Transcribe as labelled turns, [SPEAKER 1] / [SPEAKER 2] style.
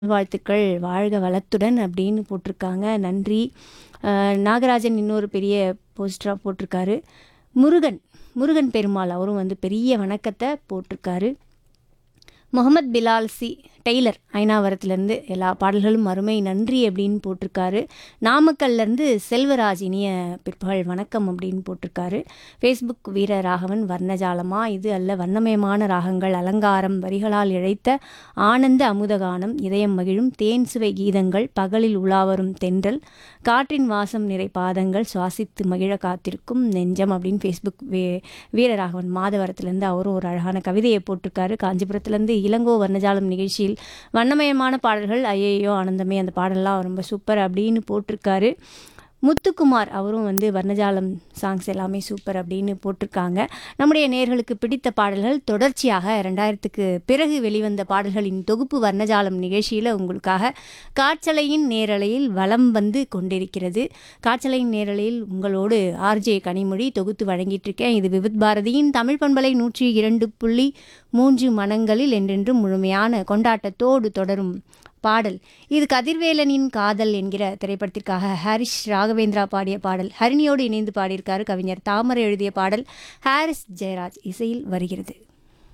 [SPEAKER 1] வாழ்த்துக்கள் வாழ்க வளத்துடன் அப்படின்னு போட்டிருக்காங்க நன்றி அஹ், நாகராஜன் இன்னொரு பெரிய போஸ்டராக போட்டிருக்காரு முருகன் முருகன் பெருமாள் அவரும் வந்து பெரிய வணக்கத்தை போட்டிருக்காரு முகமது பிலால் சி டெய்லர் ஐநாவரத்துலேருந்து எல்லா பாடல்களும் அருமை நன்றி அப்படின்னு போட்டிருக்காரு நாமக்கல்லேருந்து செல்வராஜ் இனிய பிற்பகல் வணக்கம் அப்படின்னு போட்டிருக்காரு ஃபேஸ்புக் வீர ராகவன் வர்ணஜாலமா இது அல்ல வண்ணமயமான ராகங்கள் அலங்காரம் வரிகளால் இழைத்த ஆனந்த அமுதகானம் இதயம் மகிழும் தேன் சுவை கீதங்கள் பகலில் உலாவரும் தென்றல் காற்றின் வாசம் நிறை பாதங்கள் சுவாசித்து மகிழ காத்திருக்கும் நெஞ்சம் அப்படின்னு ஃபேஸ்புக் வே வீரராகவன் மாதவரத்துலேருந்து அவரும் ஒரு அழகான கவிதையை போட்டிருக்காரு காஞ்சிபுரத்துலேருந்து இளங்கோ வர்ணஜாலம் நிகழ்ச்சியில் வண்ணமயமான பாடல்கள் ஐயையோ ஆனந்தமே அந்த பாடல்லாம் ரொம்ப சூப்பர் அப்படின்னு போட்டிருக்காரு முத்துக்குமார் அவரும் வந்து வர்ணஜாலம் சாங்ஸ் எல்லாமே சூப்பர் அப்படின்னு போட்டிருக்காங்க நம்முடைய நேர்களுக்கு பிடித்த பாடல்கள் தொடர்ச்சியாக ரெண்டாயிரத்துக்கு பிறகு வெளிவந்த பாடல்களின் தொகுப்பு வர்ணஜாலம் நிகழ்ச்சியில் உங்களுக்காக காற்றலையின் நேரலையில் வலம் வந்து கொண்டிருக்கிறது காற்றலையின் நேரலையில் உங்களோடு ஆர்ஜே கனிமொழி தொகுத்து வழங்கிட்டு இருக்கேன் இது விவித் பாரதியின் தமிழ் பண்பலை நூற்றி இரண்டு புள்ளி மூன்று மனங்களில் என்றென்றும் முழுமையான கொண்டாட்டத்தோடு தொடரும் பாடல் இது கதிர்வேலனின் காதல் என்கிற திரைப்படத்திற்காக ஹாரிஸ் ராகவேந்திரா பாடிய பாடல் ஹரிணியோடு இணைந்து பாடியிருக்காரு கவிஞர் தாமரை எழுதிய பாடல் ஹாரிஸ் ஜெயராஜ் இசையில் வருகிறது